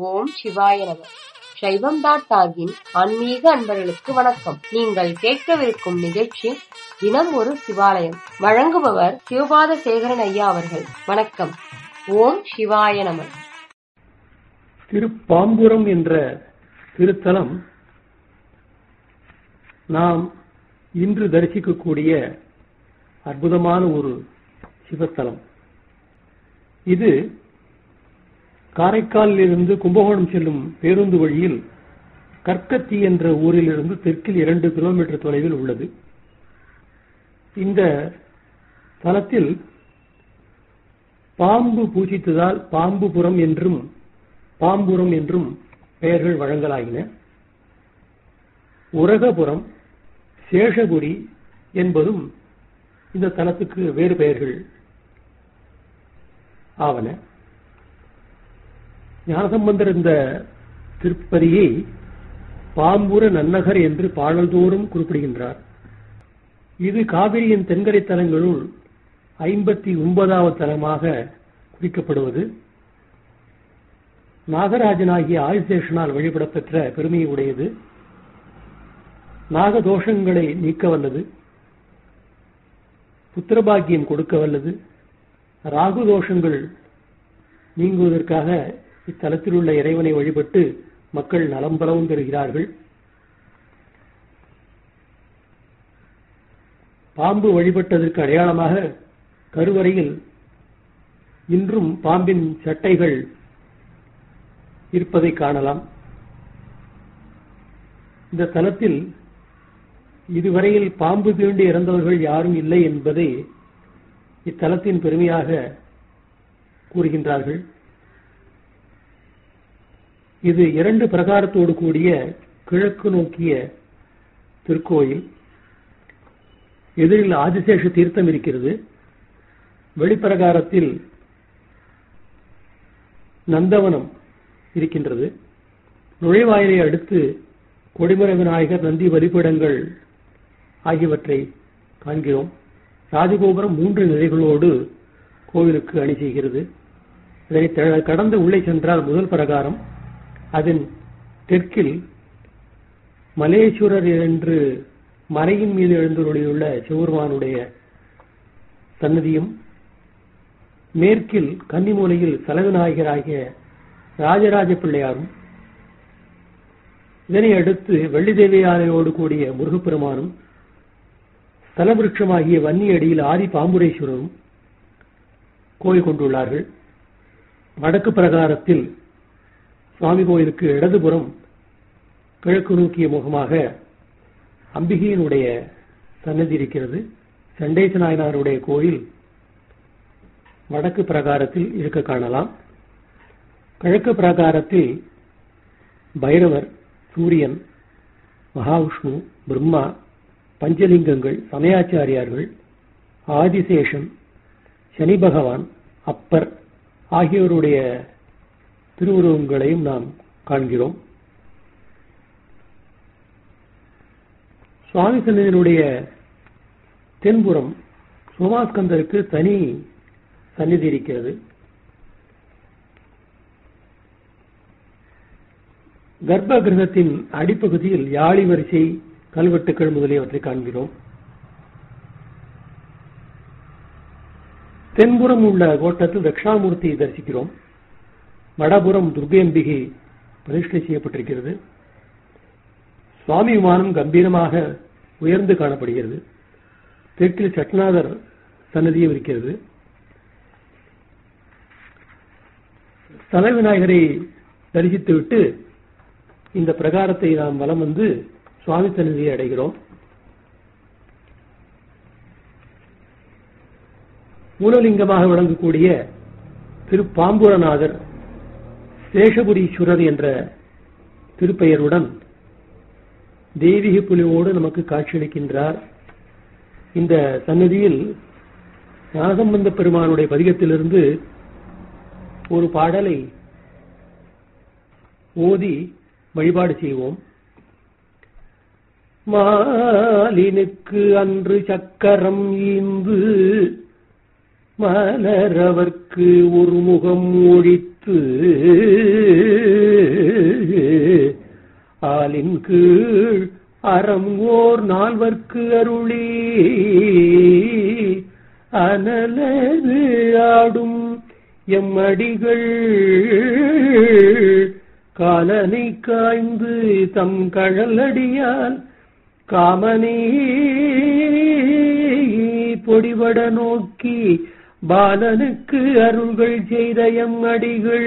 ஓம் சிவாய நம சைவம் டாட் டாகின் ஆன்மீக அன்பர்களுக்கு வணக்கம் நீங்கள் கேட்கவிருக்கும் நிகழ்ச்சி தினம் ஒரு சிவாலயம் வழங்குபவர் சிவபாத சேகரன் ஐயா அவர்கள் வணக்கம் ஓம் சிவாய நம திருப்பாம்புரம் என்ற திருத்தலம் நாம் இன்று தரிசிக்கக்கூடிய அற்புதமான ஒரு சிவத்தலம் இது காரைக்காலிலிருந்து கும்பகோணம் செல்லும் பேருந்து வழியில் கற்கத்தி என்ற ஊரிலிருந்து தெற்கில் இரண்டு கிலோமீட்டர் தொலைவில் உள்ளது இந்த தலத்தில் பாம்பு பூஜித்ததால் பாம்புபுரம் என்றும் பாம்புரம் என்றும் பெயர்கள் வழங்கலாயின உரகபுரம் சேஷகுடி என்பதும் இந்த தலத்துக்கு வேறு பெயர்கள் ஆவன ஞானசம்பந்தர் இந்த திருப்பதியை பாம்புர நன்னகர் என்று பாடல்தோறும் குறிப்பிடுகின்றார் இது காவிரியின் தென்கரை தலங்களுள் ஐம்பத்தி ஒன்பதாவது தலமாக குறிக்கப்படுவது நாகராஜனாகிய ஆதிசேஷனால் வழிபடப்பெற்ற பெருமையை உடையது நாகதோஷங்களை நீக்க வல்லது புத்திரபாக்கியம் கொடுக்க வல்லது ராகு தோஷங்கள் நீங்குவதற்காக இத்தலத்தில் உள்ள இறைவனை வழிபட்டு மக்கள் நலம் பலவும் பெறுகிறார்கள் பாம்பு வழிபட்டதற்கு அடையாளமாக கருவறையில் இன்றும் பாம்பின் சட்டைகள் இருப்பதை காணலாம் இந்த தலத்தில் இதுவரையில் பாம்பு தீண்டி இறந்தவர்கள் யாரும் இல்லை என்பதை இத்தலத்தின் பெருமையாக கூறுகின்றார்கள் இது இரண்டு பிரகாரத்தோடு கூடிய கிழக்கு நோக்கிய திருக்கோயில் எதிரில் ஆதிசேஷ தீர்த்தம் இருக்கிறது வெளிப்பிரகாரத்தில் நந்தவனம் இருக்கின்றது நுழைவாயிலை அடுத்து கொடிமர விநாயகர் நந்தி வழிபடங்கள் ஆகியவற்றை காண்கிறோம் ராஜகோபுரம் மூன்று நிலைகளோடு கோவிலுக்கு அணி செய்கிறது இதனை கடந்து உள்ளே சென்றால் முதல் பிரகாரம் அதன் தெற்கில் மலேஸ்வரர் என்று மலையின் மீது எழுந்துள்ள சிவருமானுடைய சன்னதியும் மேற்கில் கன்னிமூலையில் செலவிநாயகர் ஆகிய ராஜராஜ பிள்ளையாரும் இதனை அடுத்து வெள்ளி தேவியானையோடு கூடிய முருகப்பெருமானும் ஸ்தலவிருட்சமாகிய வன்னி அடியில் ஆதி பாம்புரேஸ்வரரும் கோயில் கொண்டுள்ளார்கள் வடக்கு பிரகாரத்தில் சுவாமி கோயிலுக்கு இடதுபுறம் கிழக்கு நோக்கிய முகமாக அம்பிகையினுடைய சன்னதி இருக்கிறது சண்டேச நாயனாருடைய கோயில் வடக்கு பிரகாரத்தில் இருக்க காணலாம் கிழக்கு பிரகாரத்தில் பைரவர் சூரியன் மகாவிஷ்ணு பிரம்மா பஞ்சலிங்கங்கள் சமயாச்சாரியார்கள் ஆதிசேஷன் சனி பகவான் அப்பர் ஆகியோருடைய திருவுருவங்களையும் நாம் காண்கிறோம் சுவாமி சன்னதியினுடைய தென்புறம் சோமாஸ்கந்தருக்கு தனி சந்நிதி இருக்கிறது கர்ப்ப கிரகத்தின் அடிப்பகுதியில் யாழி வரிசை கல்வெட்டுக்கள் முதலியவற்றை காண்கிறோம் தென்புறம் உள்ள கோட்டத்தில் தட்சிணாமூர்த்தியை தரிசிக்கிறோம் வடபுறம் துர்கையம்பிகை பிரதிஷ்டை செய்யப்பட்டிருக்கிறது சுவாமி விமானம் கம்பீரமாக உயர்ந்து காணப்படுகிறது தெற்கில் சட்நாதர் சன்னதியும் இருக்கிறது ஸ்தல விநாயகரை தரிசித்துவிட்டு இந்த பிரகாரத்தை நாம் வலம் வந்து சுவாமி சன்னதியை அடைகிறோம் மூலலிங்கமாக விளங்கக்கூடிய திரு பாம்புரநாதர் சேஷபுரீஸ்வரர் என்ற திருப்பெயருடன் தெய்வீக புலியோடு நமக்கு காட்சியளிக்கின்றார் இந்த சன்னதியில் ஞானசம்பந்த பெருமானுடைய பதிகத்திலிருந்து ஒரு பாடலை ஓதி வழிபாடு செய்வோம் மாலினுக்கு அன்று சக்கரம் ஈந்து மலரவர்க்கு ஒரு முகம் ஒழித்து ஆலின் கீழ் அறம் ஓர் நால்வர்க்கு அருளி அனலது ஆடும் எம்மடிகள் காலனை காய்ந்து தம் கழலடியால் காமனே பொடிபட நோக்கி பாலனுக்கு அருள்கள் செய்த எம் அடிகள்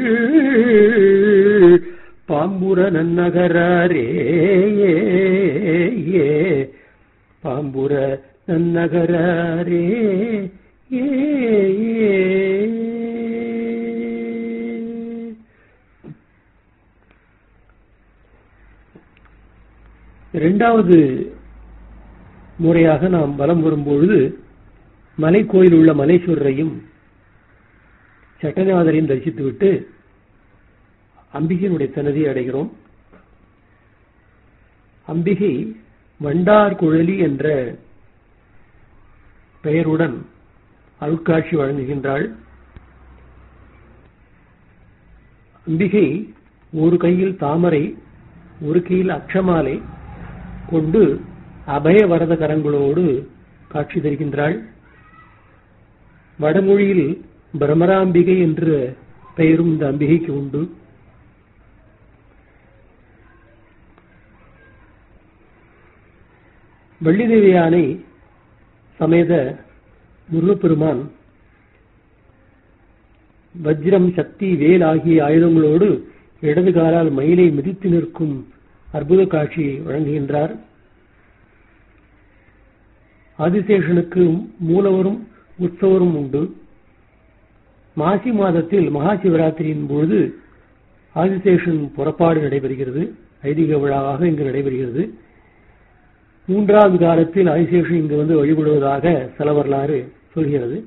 பாம்புர நன்னகரே பாம்புர நன்னகரே ஏ இரண்டாவது முறையாக நாம் வலம் வரும்பொழுது மலைக்கோயில் உள்ள மலேஸ்வரரையும் சட்டநாதரையும் தரிசித்துவிட்டு அம்பிகையினுடைய சன்னதியை அடைகிறோம் அம்பிகை வண்டார் குழலி என்ற பெயருடன் அருட்காட்சி வழங்குகின்றாள் அம்பிகை ஒரு கையில் தாமரை ஒரு கையில் அக்ஷமாலை கொண்டு அபய வரத கரங்களோடு காட்சி தருகின்றாள் வடமொழியில் பிரமராம்பிகை என்ற பெயரும் இந்த அம்பிகைக்கு உண்டு வள்ளிதேவி யானை சமேத முருகப்பெருமான் வஜ்ரம் சக்தி வேல் ஆகிய ஆயுதங்களோடு இடது காலால் மயிலை மிதித்து நிற்கும் அற்புத காட்சி வழங்குகின்றார் ஆதிசேஷனுக்கு மூலவரும் உற்சவரும் உண்டு மாசி மாதத்தில் மகா சிவராத்திரியின் பொழுது ஆதிசேஷன் புறப்பாடு நடைபெறுகிறது ஐதீக விழாவாக இங்கு நடைபெறுகிறது மூன்றாவது காலத்தில் ஆதிசேஷன் இங்கு வந்து வழிபடுவதாக சில வரலாறு சொல்கிறது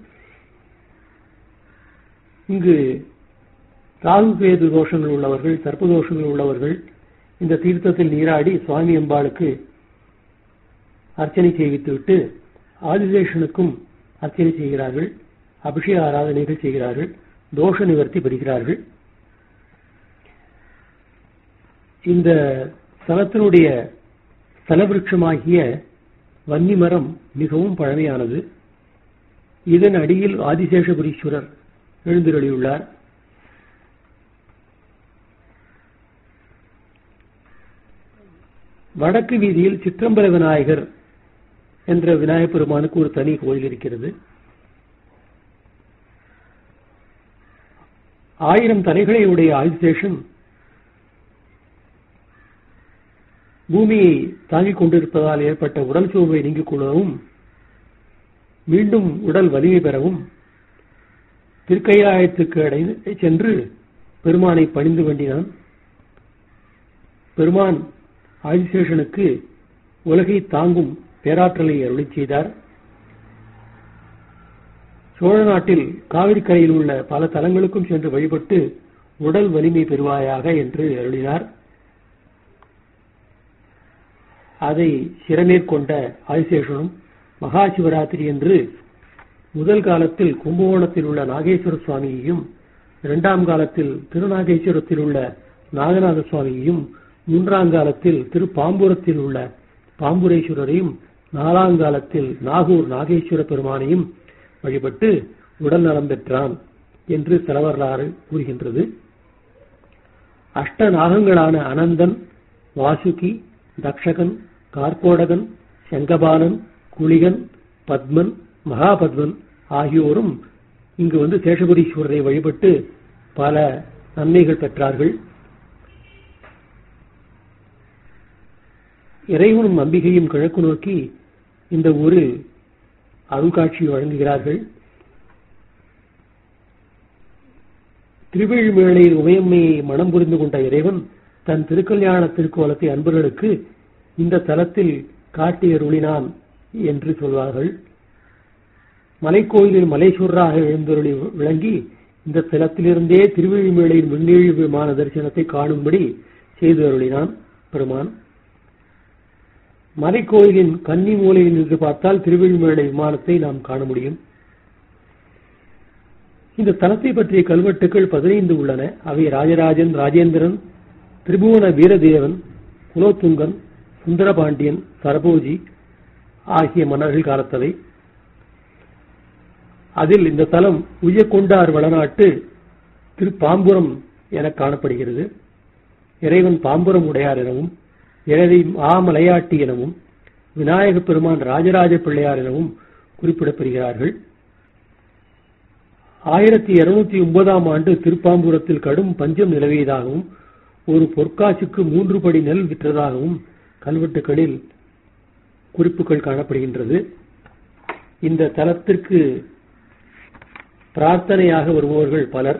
இங்கு ராகு கேது தோஷங்கள் உள்ளவர்கள் சர்ப்ப தோஷங்கள் உள்ளவர்கள் இந்த தீர்த்தத்தில் நீராடி சுவாமி அம்பாளுக்கு அர்ச்சனை செய்வித்துவிட்டு ஆதிசேஷனுக்கும் அர்ச்சனை செய்கிறார்கள் அபிஷேக ஆராதனைகள் செய்கிறார்கள் தோஷ நிவர்த்தி பெறுகிறார்கள் இந்த ஸ்தலத்தினுடைய ஸ்தலவிருட்சமாகிய வன்னி மரம் மிகவும் பழமையானது இதன் அடியில் ஆதிசேஷபுரீஸ்வரர் எழுந்தருளியுள்ளார் வடக்கு வீதியில் சிற்றம்பல விநாயகர் என்ற விநாயகப் பெருமானுக்கு ஒரு தனி கோயில் இருக்கிறது ஆயிரம் தலைகளை உடைய ஆதிசேஷன் பூமியை தாங்கிக் கொண்டிருப்பதால் ஏற்பட்ட உடல் சோர்வை நீங்கிக் கொள்ளவும் மீண்டும் உடல் வலிமை பெறவும் திருக்கைலாயத்துக்கு அடைந்து சென்று பெருமானை பணிந்து வேண்டினான் பெருமான் ஆதிசேஷனுக்கு உலகை தாங்கும் பேராற்றலை அருளி செய்தார் சோழ நாட்டில் காவிரி கரையில் உள்ள பல தலங்களுக்கும் சென்று வழிபட்டு உடல் வலிமை பெறுவாயாக என்று அருளினார் அதை சிறமேற்கொண்ட ஆதிசேஷனும் மகா சிவராத்திரி என்று முதல் காலத்தில் கும்பகோணத்தில் உள்ள நாகேஸ்வர சுவாமியையும் இரண்டாம் காலத்தில் திருநாகேஸ்வரத்தில் உள்ள நாகநாத சுவாமியையும் மூன்றாம் காலத்தில் திருப்பாம்பூரத்தில் உள்ள பாம்புரேஸ்வரரையும் நாலாங்காலத்தில் நாகூர் நாகேஸ்வர பெருமானையும் வழிபட்டு உடல் நலம் பெற்றான் என்று தலவரலாறு கூறுகின்றது அஷ்ட நாகங்களான அனந்தன் வாசுகி தக்ஷகன் கார்கோடகன் செங்கபாலன் குளிகன் பத்மன் மகாபத்மன் ஆகியோரும் இங்கு வந்து சேஷபுரீஸ்வரரை வழிபட்டு பல நன்மைகள் பெற்றார்கள் இறைவனும் அம்பிகையும் கிழக்கு நோக்கி இந்த ஊரில் அருள்காட்சி வழங்குகிறார்கள் திருவிழிமேளையில் உமையம்மையை மனம் புரிந்து கொண்ட இறைவன் தன் திருக்கல்யாண திருக்கோலத்தை அன்பர்களுக்கு இந்த தலத்தில் காட்டி அருளினான் என்று சொல்வார்கள் மலைக்கோயிலில் மலேஸ்வரராக எழுந்தருளி விளங்கி இந்த தலத்திலிருந்தே திருவிழிமேளையின் விண்ணீழ் விமான தரிசனத்தை காணும்படி செய்து அருளினான் பெருமான் மலைக்கோயிலின் கன்னி மூலையில் நின்று பார்த்தால் திருவிழிமேளை விமானத்தை நாம் காண முடியும் இந்த தலத்தை பற்றிய கல்வெட்டுகள் பதினைந்து உள்ளன அவை ராஜராஜன் ராஜேந்திரன் திரிபுவன வீரதேவன் குலோத்துங்கன் சுந்தரபாண்டியன் சரபோஜி ஆகிய மன்னர்கள் காலத்தவை அதில் இந்த தலம் உய்யக்கொண்டார் வளநாட்டு திருப்பாம்புரம் என காணப்படுகிறது இறைவன் பாம்புரம் உடையார் எனவும் இறைவி மாமலையாட்டி எனவும் விநாயக பெருமான் ராஜராஜ பிள்ளையார் எனவும் குறிப்பிடப்பெறுகிறார்கள் ஆயிரத்தி இருநூத்தி ஒன்பதாம் ஆண்டு திருப்பாம்புரத்தில் கடும் பஞ்சம் நிலவியதாகவும் ஒரு பொற்காசுக்கு மூன்று படி நெல் விற்றதாகவும் கல்வெட்டுகளில் குறிப்புகள் காணப்படுகின்றது இந்த தலத்திற்கு பிரார்த்தனையாக வருபவர்கள் பலர்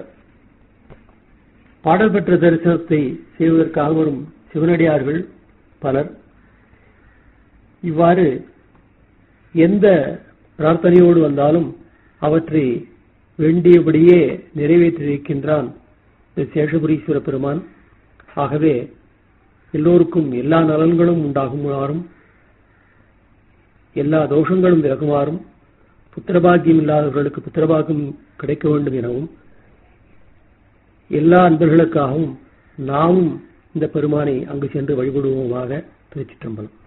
பாடல் பெற்ற தரிசனத்தை செய்வதற்காக வரும் சிவனடியார்கள் பலர் இவ்வாறு எந்த பிரார்த்தனையோடு வந்தாலும் அவற்றை வேண்டியபடியே நிறைவேற்றியிருக்கின்றான் இந்த சேஷபுரீஸ்வர பெருமான் ஆகவே எல்லோருக்கும் எல்லா நலன்களும் உண்டாகுமாறும் எல்லா தோஷங்களும் விலகுமாறும் புத்திரபாகியம் இல்லாதவர்களுக்கு புத்திரபாகியம் கிடைக்க வேண்டும் எனவும் எல்லா அன்பர்களுக்காகவும் நாமும் இந்த பெருமானை அங்கு சென்று வழிபடுவோமாக திருச்சிற்றம்பலம்